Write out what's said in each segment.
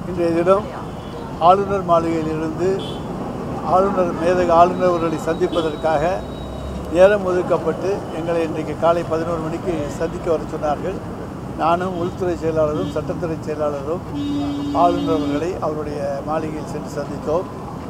இன்றைய தினம் ஆளுநர் மாளிகையிலிருந்து ஆளுநர் மேதக ஆளுநர் அவர்களை சந்திப்பதற்காக நேரம் ஒதுக்கப்பட்டு எங்களை இன்றைக்கு காலை பதினோரு மணிக்கு சந்திக்க வர சொன்னார்கள் நானும் உள்துறை செயலாளரும் சட்டத்துறை செயலாளரும் ஆளுநர் அவர்களை அவருடைய மாளிகையில் சென்று சந்தித்தோம்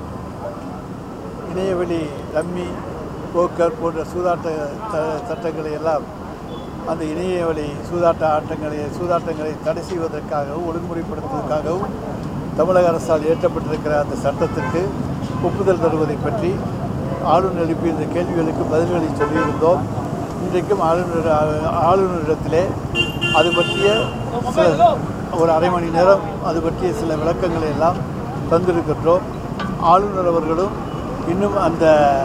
இணையவழி ரம்மி போக்கர் போன்ற சூதாட்ட ச- சட்டங்களை எல்லாம் அந்த இணையவழி சூதாட்ட ஆட்டங்களை சூதாட்டங்களை தடை செய்வதற்காகவும் ஒழுங்குமுறைப்படுத்துவதற்காகவும் தமிழக அரசால் இயற்றப்பட்டிருக்கிற அந்த சட்டத்திற்கு ஒப்புதல் தருவதை பற்றி ஆளுநர் எழுப்பிய இந்த கேள்விகளுக்கு பதில்களை சொல்லியிருந்தோம் இன்றைக்கும் ஆளுநர் ஆளுநரிடத்திலே அது பற்றிய சில ஒரு அரை மணி நேரம் அது பற்றிய சில விளக்கங்களை எல்லாம் தந்திருக்கின்றோம் ஆளுநர் அவர்களும் இன்னும் அந்த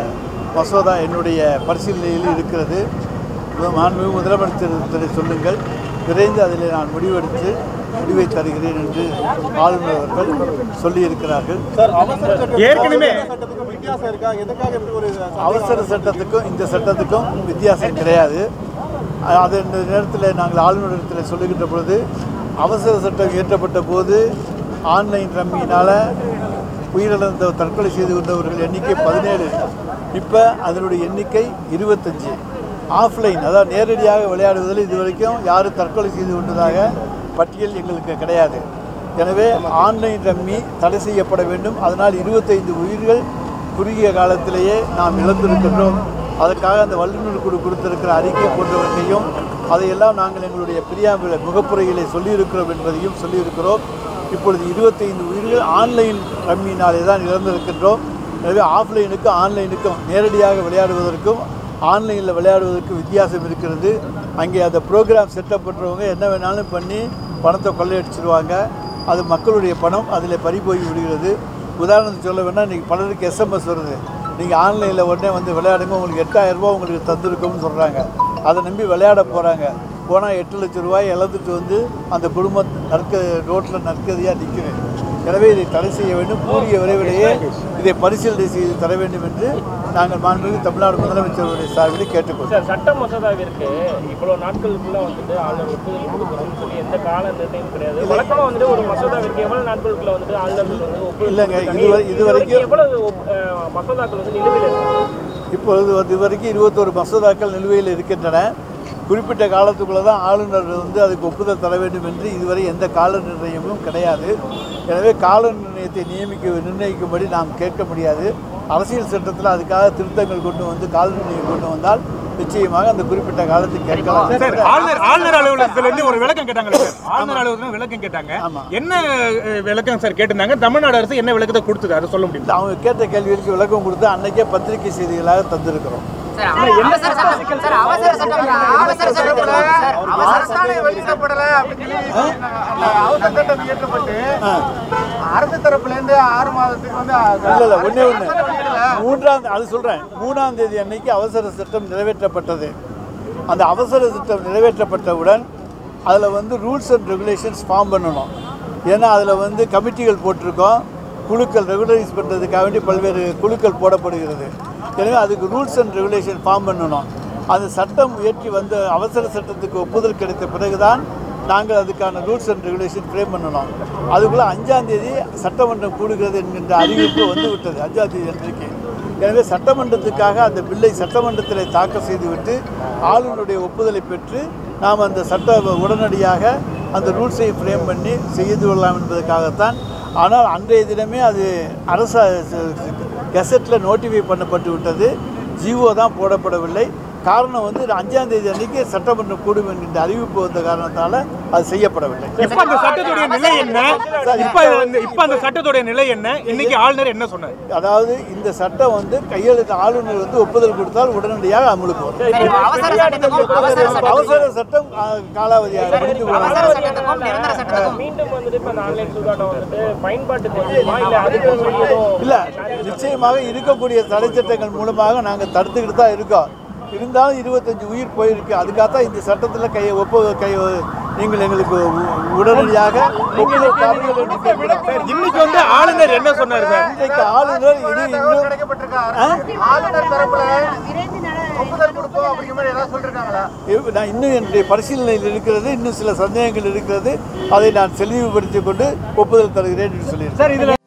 மசோதா என்னுடைய பரிசீலனையில் இருக்கிறது மாண்புமிகு முதலமைச்சரை சொல்லுங்கள் விரைந்து அதில் நான் முடிவெடுத்து முடிவை தருகிறேன் என்று ஆளுநர் அவர்கள் சொல்லியிருக்கிறார்கள் ஏற்கனவே சட்டத்துக்கும் வித்தியாசம் இருக்கா எதுக்காக இப்படி ஒரு அவசர சட்டத்துக்கும் இந்த சட்டத்துக்கும் வித்தியாசம் கிடையாது அ- அது இந்த நேரத்தில் நாங்கள் ஆளுநரிடத்தில் சொல்லுகின்ற பொழுது அவசர சட்டம் இயற்றப்பட்ட போது ஆன்லைன் ரம்மியினால் உயிரிழந்த தற்கொலை செய்து கொண்டவர்கள் எண்ணிக்கை பதினேழு இப்போ அதனுடைய எண்ணிக்கை இருபத்தஞ்சு ஆஃப்லைன் அதாவது நேரடியாக விளையாடுவதில் இதுவரைக்கும் யாரும் தற்கொலை செய்து கொண்டதாக பட்டியல் எங்களுக்கு கிடையாது எனவே ஆன்லைன் ரம்மி தடை செய்யப்பட வேண்டும் அதனால் இருபத்தைந்து உயிர்கள் குறுகிய காலத்திலேயே நாம் இழந்திருக்கின்றோம் அதற்காக அந்த வல்லுநர் குழு கொடுத்திருக்கிற அறிக்கை போன்றவற்றையும் அதையெல்லாம் நாங்கள் எங்களுடைய பிரியாம்பில முகப்புரையிலே சொல்லியிருக்கிறோம் என்பதையும் சொல்லியிருக்கிறோம் இப்பொழுது இருபத்தைந்து உயிர்கள் ஆன்லைன் ரம்மியினாலே தான் இழந்திருக்கின்றோம் எனவே ஆஃப்லைனுக்கும் ஆன்லைனுக்கும் நேரடியாக விளையாடுவதற்கும் ஆன்லைனில் விளையாடுவதற்கு வித்தியாசம் இருக்கிறது அங்கே அந்த ப்ரோக்ராம் செட்டப் பண்ணுறவங்க என்ன வேணாலும் பண்ணி பணத்தை கொள்ளையடிச்சிருவாங்க அது மக்களுடைய பணம் அதில் பறி போய் விடுகிறது உதாரணத்துக்கு சொல்ல வேணால் இன்றைக்கி பலருக்கு எஸ்எம்எஸ் வருது நீங்கள் ஆன்லைனில் உடனே வந்து விளையாடுங்க உங்களுக்கு எட்டாயிரம் ரூபாய் உங்களுக்கு தந்திருக்கும்னு சொல்கிறாங்க அதை நம்பி விளையாட போகிறாங்க போனால் எட்டு லட்சம் ரூபாய் இழந்துட்டு வந்து அந்த குடும்பம் நற்க ரோட்டில் நற்கதியாக நிற்குது எனவே இதை தடை செய்ய வேண்டும் கூடிய விரைவிலேயே இதை பரிசீலனை செய்து தர வேண்டும் என்று நாங்கள் மாண்புமிகு தமிழ்நாடு முதலமைச்சருடைய சார்பில் கேட்டுக்கொள்கிறோம் சார் சட்ட மசோதாவிற்கு இவ்வளவு நாட்களுக்குள்ள வந்துட்டு ஆளுநர் ஒப்புதல் கொடுக்கணும்னு சொல்லி எந்த கால நிர்ணயம் கிடையாது வழக்கமா வந்துட்டு ஒரு மசோதாவிற்கு எவ்வளவு நாட்களுக்குள்ள வந்துட்டு ஆளுநர் வந்து ஒப்புதல் இல்லைங்க, கொடுத்தாங்க? இதுவரை- இதுவரைக்கும் எவ்வளவு ஒப்- அஹ், மசோதாக்கள் வந்து நிலுவையில் இருக்கு இப்பொழுது வந்து இதுவரைக்கும் இருபத்தோரு மசோதாக்கள் நிலுவையில் இருக்கின்றன குறிப்பிட்ட காலத்துக்குள்ளே தான் ஆளுநர் வந்து அதுக்கு ஒப்புதல் தர வேண்டும் என்று இதுவரை எந்த கால நிர்ணயமும் கிடையாது எனவே கால நிர்ணயத்தை நியமிக்க நிர்ணயிக்கும்படி நாம் கேட்க முடியாது அரசியல் சட்டத்தில் அதுக்காக திருத்தங்கள் கொண்டு வந்து கால நிர்ணயம் கொண்டு வந்தால் நிச்சயமாக அந்த குறிப்பிட்ட காலத்துக்கு கேட்கலாம் சார் ஆளுநர் ஆளுநர் அலுவலகத்துல இருந்து ஒரு விளக்கம் கேட்டாங்க சார் ஆளுநர் அலுவலகத்துல விளக்கம் கேட்டாங்க ஆமா. என்ன அஹ், விளக்கம் சார் கேட்டிருந்தாங்க தமிழ்நாடு அரசு என்ன விளக்கத்தை கொடுத்தது அதை சொல்ல முடியும் அவங்க கேட்ட கேள்விகளுக்கு விளக்கம் கொடுத்து அன்னைக்கே பத்திரிகை செய்திகளாக தந்திருக்கிறோம் சார் அவசர சட்டம் சார் அவசர சட்டம் அவசர சட்டத்தில் சார் அவசர அரசாணை வெளியிடப்படல அப்படின்னு சொல்லி அந்த அவசர சட்டம் இயற்றப்பட்டு அரசு தரப்புல இருந்து ஆறு மாதத்துக்கு வந்து இல்ல இல்ல ஒண்ணே ஒண்ணு மூன்றாம் அது சொல்றேன் மூணாம் தேதி அன்னைக்கு அவசர சட்டம் நிறைவேற்றப்பட்டது அந்த அவசர சட்டம் நிறைவேற்றப்பட்டவுடன் அதில் வந்து ரூல்ஸ் அண்ட் ரெகுலேஷன்ஸ் ஃபார்ம் பண்ணணும் ஏன்னா அதில் வந்து கமிட்டிகள் போட்டிருக்கோம் குழுக்கள் ரெகுலரைஸ் பண்ணுறதுக்காக வேண்டி பல்வேறு குழுக்கள் போடப்படுகிறது எனவே அதுக்கு ரூல்ஸ் அண்ட் ரெகுலேஷன் ஃபார்ம் பண்ணணும் அந்த சட்டம் இயற்றி வந்த அவசர சட்டத்துக்கு ஒப்புதல் கிடைத்த பிறகுதான் நாங்கள் அதுக்கான ரூல்ஸ் அண்ட் ரெகுலேஷன் ஃப்ரேம் பண்ணணும் அதுக்குள்ளே அஞ்சாம் தேதி சட்டமன்றம் கூடுகிறது என்கின்ற அறிவிப்பு வந்து விட்டது அஞ்சாம் தேதி அன்றைக்கு எனவே சட்டமன்றத்துக்காக அந்த பில்லை சட்டமன்றத்தில் தாக்கல் செய்துவிட்டு ஆளுநருடைய ஒப்புதலை பெற்று நாம் அந்த சட்ட உடனடியாக அந்த ரூல்ஸை ஃப்ரேம் பண்ணி செய்து கொள்ளலாம் என்பதற்காகத்தான் ஆனால் அன்றைய தினமே அது அரச கெசட்டில் நோட்டிஃபை பண்ணப்பட்டு விட்டது ஜிஓ தான் போடப்படவில்லை காரணம் வந்து அஞ்சாம் தேதி அன்னைக்கு சட்டமன்றம் கூடும் என்கின்ற அறிவிப்பு வந்த காரணத்தால் அது செய்யப்படவில்லை இப்ப அந்த சட்டத்துடைய நிலை என்ன இப்ப வந்து இப்ப அந்த சட்டத்துடைய நிலை என்ன இன்னைக்கு ஆளுநர் என்ன சொன்னார் அதாவது இந்த சட்டம் வந்து கையெழுத்து ஆளுநர் வந்து ஒப்புதல் கொடுத்தால் உடனடியாக அமலுக்கு வரும் சரி, இப்ப அவசர சட்டத்துக்கும் அவசர சட்டத்துக்கும் அவசர சட்டம் ஆ, காலாவதியாக முடிந்து போனது. அவசர சட்டத்துக்கும் நிரந்தர சட்டத்துக்கும் மீண்டும் வந்துட்டு இப்ப இந்த ஆன்லைன் சூதாட்டம் வந்துட்டு பயன்பாட்டுக்கு வந்துமா இல்ல அதுக்கு சொல்லி எதுவும் இல்ல நிச்சயமாக இருக்கக்கூடிய தடை சட்டங்கள் மூலமாக நாங்கள் தடுத்துக்கிட்டு தான் இருக்கோம் இருந்தாலும் இருபத்தஞ்சு உயிர் போயிருக்கு அதுக்காகத்தான் இந்த சட்டத்தில் கை ஒப்பு கை நீங்கள் எங்களுக்கு உ- உடனடியாக ஒப்புதல் தாருங்கள் என்று கேட்கிறோம். இன்னைக்கு வந்து ஆளுநர் என்ன சொன்னார் சார் இன்றைக்கு ஆளுநர் இது இன்னும் கிடைக்கப்பட்டிருக்கா ஆளுநர் தரப்புல ஒப்புதல் கொடுப்போம் இருக்கும் அப்படிங்கிற மாதிரி ஏதாவது சொல்லிருக்காங்களா இவ்- நான் இன்னும் என்னுடைய பரிசீலனையில் இருக்கிறது இன்னும் சில சந்தேகங்கள் இருக்கிறது அதை நான் தெளிவுபடுத்திக் கொண்டு ஒப்புதல் தருகிறேன் என்று சொல்லியிருக்கேன் சார் இதுல